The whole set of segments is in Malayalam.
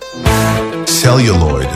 celluloid,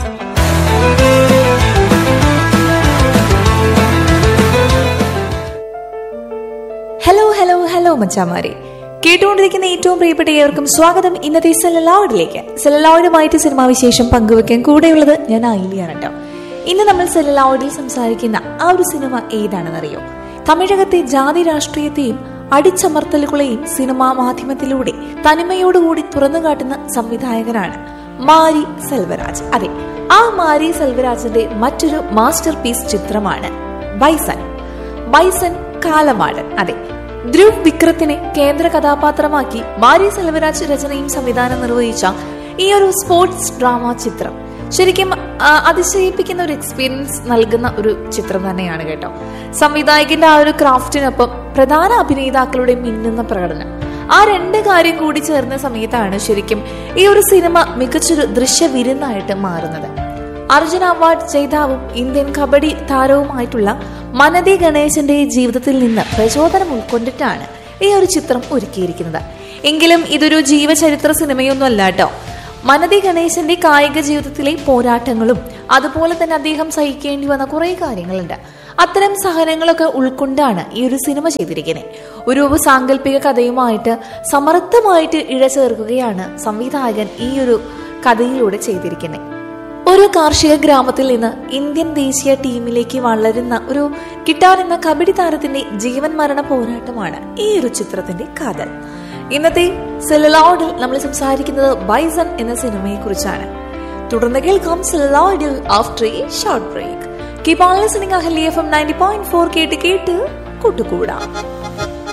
ഹലോ ഹലോ ഹലോ മച്ചാമാരെ കേട്ടുകൊണ്ടിരിക്കുന്ന ഏറ്റവും പ്രിയപ്പെട്ട ഏവർക്കും സ്വാഗതം ഇന്നത്തെ സെലലോയിഡിലേക്ക് സെലലോയിഡുമായിട്ട് സിനിമാ വിശേഷം പങ്കുവെക്കാൻ കൂടെയുള്ളത് ഞാൻ ഐലിയാണ് കേട്ടോ ഇന്ന് നമ്മൾ സെലലോയിഡിൽ സംസാരിക്കുന്ന ആ ഒരു സിനിമ ഏതാണെന്നറിയോ തമിഴകത്തെ ജാതി രാഷ്ട്രീയത്തെയും അടിച്ചമർത്തലുകളെയും സിനിമാ മാധ്യമത്തിലൂടെ തനിമയോടുകൂടി തുറന്നു കാട്ടുന്ന സംവിധായകനാണ് മാരി സെൽവരാജ് അതെ ആ മാരി സെൽവരാജിന്റെ മറ്റൊരു മാസ്റ്റർ പീസ് ചിത്രമാണ് ബൈസൺ ബൈസൺ കാലമാട് അതെ ധ്രുവ് വിക്രത്തിനെ കേന്ദ്ര കഥാപാത്രമാക്കി മാരി സെൽവരാജ് രചനയും സംവിധാനം നിർവഹിച്ച ഈ ഒരു സ്പോർട്സ് ഡ്രാമ ചിത്രം ശരിക്കും ആ, അതിശയിപ്പിക്കുന്ന ഒരു എക്സ്പീരിയൻസ് നൽകുന്ന ഒരു ചിത്രം തന്നെയാണ് കേട്ടോ സംവിധായകന്റെ ആ ഒരു ക്രാഫ്റ്റിനൊപ്പം പ്രധാന അഭിനേതാക്കളുടെ മിന്നുന്ന പ്രകടനം ആ രണ്ട് കാര്യം കൂടി ചേർന്ന സമയത്താണ് ശരിക്കും ഈ ഒരു സിനിമ മികച്ചൊരു ദൃശ്യവിരുന്നായിട്ട് മാറുന്നത് അർജുന അവാർഡ് ജേതാവും ഇന്ത്യൻ കബഡി താരവുമായിട്ടുള്ള മനതി ഗണേശന്റെ ജീവിതത്തിൽ നിന്ന് പ്രചോദനം ഉൾക്കൊണ്ടിട്ടാണ് ഈ ഒരു ചിത്രം ഒരുക്കിയിരിക്കുന്നത് എങ്കിലും ഇതൊരു ജീവചരിത്ര സിനിമയൊന്നും അല്ല കേട്ടോ മനതി ഗണേശന്റെ കായിക ജീവിതത്തിലെ പോരാട്ടങ്ങളും അതുപോലെ തന്നെ അദ്ദേഹം സഹിക്കേണ്ടി വന്ന കുറെ കാര്യങ്ങളുണ്ട് അത്തരം സഹനങ്ങളൊക്കെ ഉൾക്കൊണ്ടാണ് ഈ ഒരു സിനിമ ചെയ്തിരിക്കുന്നത് ഒരു സാങ്കല്പിക കഥയുമായിട്ട് സമർത്ഥമായിട്ട് ഇഴചേർക്കുകയാണ് സംവിധായകൻ ഈ ഒരു കഥയിലൂടെ ചെയ്തിരിക്കുന്നത് ഒരു കാർഷിക ഗ്രാമത്തിൽ നിന്ന് ഇന്ത്യൻ ദേശീയ ടീമിലേക്ക് വളരുന്ന ഒരു കിട്ടാൻ എന്ന കബഡി താരത്തിന്റെ ജീവൻ മരണ പോരാട്ടമാണ് ഈ ഒരു ചിത്രത്തിന്റെ കാതൽ ഇന്നത്തെ സെലലോഡിൽ നമ്മൾ സംസാരിക്കുന്നത് ബൈസൺ എന്ന സിനിമയെ കുറിച്ചാണ് തുടർന്ന് കേൾക്കാം സെലലോഡിൽ after a short break keep on listening അഹലി F M ninety point four കേട്ട് കേട്ട് കൂട്ടുകൂടാം